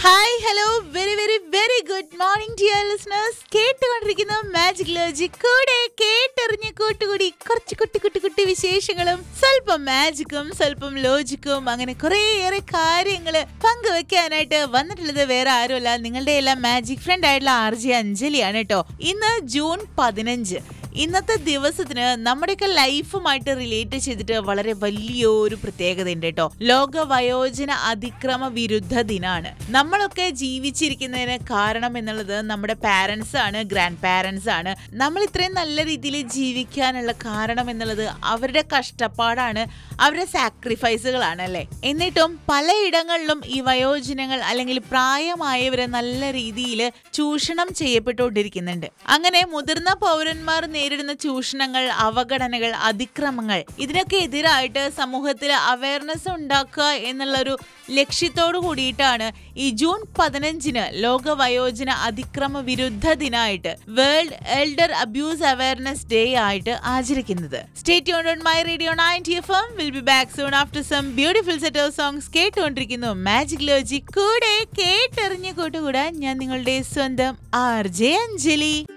hi hello very very very good morning dear listeners കേട്ടുകൊണ്ടിരിക്കുന്ന magic logic കൂടെ കേട്ടറിഞ്ഞ് കൂട്ടുകൂടി കുറച്ച് കുട്ടി കുട്ടി കുട്ടി വിശേഷങ്ങളും സ്വല്പം മാജിക്കും സ്വല്പം ലോജിക്കും അങ്ങനെ കുറേയേറെ കാര്യങ്ങൾ പങ്കുവെക്കാനായിട്ട് വന്നിട്ടുള്ളത് വേറെ ആരുമല്ല നിങ്ങളുടെ എല്ലാം മാജിക് ഫ്രണ്ട് ആയിട്ടുള്ള ആർ ജെ അഞ്ജലിയാണ് കേട്ടോ ഇന്ന് ജൂൺ പതിനഞ്ച് ഇന്നത്തെ ദിവസത്തിന് നമ്മുടെയൊക്കെ ലൈഫുമായിട്ട് റിലേറ്റ് ചെയ്തിട്ട് വളരെ വലിയൊരു പ്രത്യേകത ഉണ്ട് കേട്ടോ ലോക വയോജന അതിക്രമ വിരുദ്ധ ദിനാണ് നമ്മളൊക്കെ ജീവിച്ചിരിക്കുന്നതിന് കാരണം എന്നുള്ളത് നമ്മുടെ പാരൻസ് ആണ് ഗ്രാൻഡ് പാരൻസ് ആണ് നമ്മൾ ഇത്രയും നല്ല രീതിയിൽ ജീവിക്കാനുള്ള കാരണം എന്നുള്ളത് അവരുടെ കഷ്ടപ്പാടാണ് അവരുടെ സാക്രിഫൈസുകളാണ് അല്ലേ എന്നിട്ടും പലയിടങ്ങളിലും ഈ വയോജനങ്ങൾ അല്ലെങ്കിൽ പ്രായമായവരെ നല്ല രീതിയിൽ ചൂഷണം ചെയ്യപ്പെട്ടുകൊണ്ടിരിക്കുന്നുണ്ട് അങ്ങനെ മുതിർന്ന പൗരന്മാർ നേരിടുന്ന ചൂഷണങ്ങൾ അവഗണനകൾ അതിക്രമങ്ങൾ ഇതിനൊക്കെ എതിരായിട്ട് സമൂഹത്തിൽ അവയർനെസ് ഉണ്ടാക്കുക എന്നുള്ളൊരു ലക്ഷ്യത്തോടു കൂടിയിട്ടാണ് ഈ ജൂൺ പതിനഞ്ചിന് ലോക വയോജന അതിക്രമ വിരുദ്ധ ദിനമായിട്ട് world elder abuse awareness day ആയിട്ട് ആചരിക്കുന്നത് state on my radio ninety F M will be back soon after some beautiful set of songs കേട്ടുകൊണ്ടിരിക്കുന്നു മാജിക് ലോജി കൂടെ കേട്ടെറിഞ്ഞ് കൂട്ടുകൂടാൻ ഞാൻ നിങ്ങളുടെ സ്വന്തം ആർ ജെ അഞ്ജലി